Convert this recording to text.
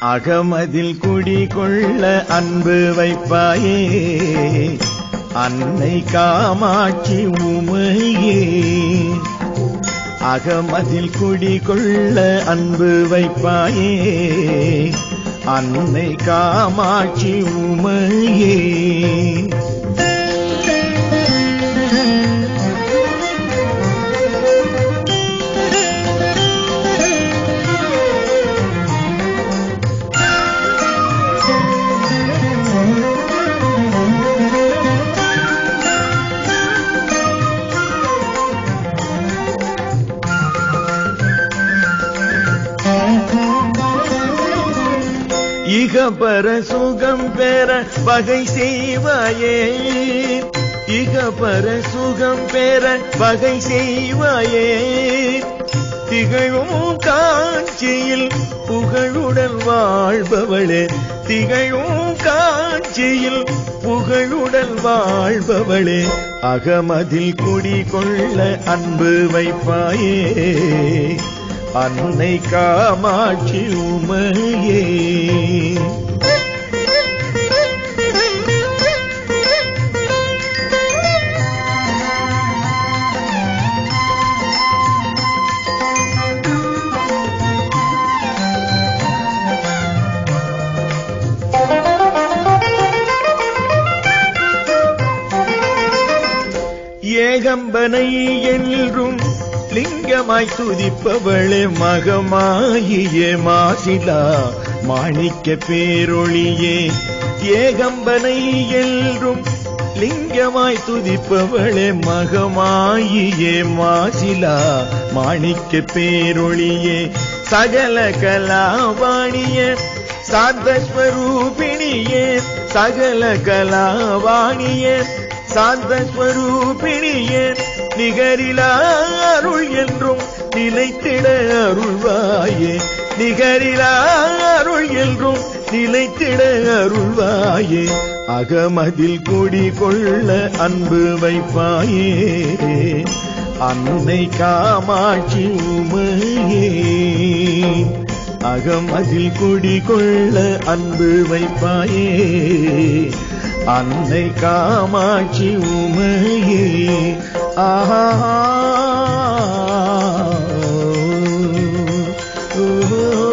அகமதில் குடிகொள்ள அன்பு வைப்பாயே அன்னை காமாட்சி உமையே அகமதில் குடிகொள்ள அன்பு வைப்பாயே அன்னை காமாட்சி உமையே இகபர சுகம் பெற வகை செய்வாயே இகபர சுகம் பெற வகை செய்வாயே திகழும் காட்சியில் புகழுடன் வாழ்பவளே திகழும் காட்சியில் புகழுடன் வாழ்பவளே அகமதில் குடிகொள்ள அன்பு வைப்பாயே அன்னை காமாட்சி உமையே ஏகம்பனை என்றும் லிங்கமாய் துதிப்பவளே மகமாயியே மாசிலா மாணிக்க பேரொளியே ஏகம்பனை என்றும் லிங்கமாய் துதிப்பவளே மகமாயியே மாசிலா மாணிக்க பேரொளியே சகல கலாவாணியே சாந்தஸ்வரூபிணியே சகல கலாவாணியே சாந்தஸ்வரூபிணியே நிகரிலா அருள் என்றும் நிலைத்திட அருள்வாயே நிகரிலா அருள் என்றும் நிலைத்திட அருள்வாயே அகமதில் குடிகொள்ள அன்பு வைப்பாயே அன்னை காமாட்சி உமையே அகமதில் குடிகொள்ள அன்பு வைப்பாயே அன்னை காமாட்சி உமையே ஆஹா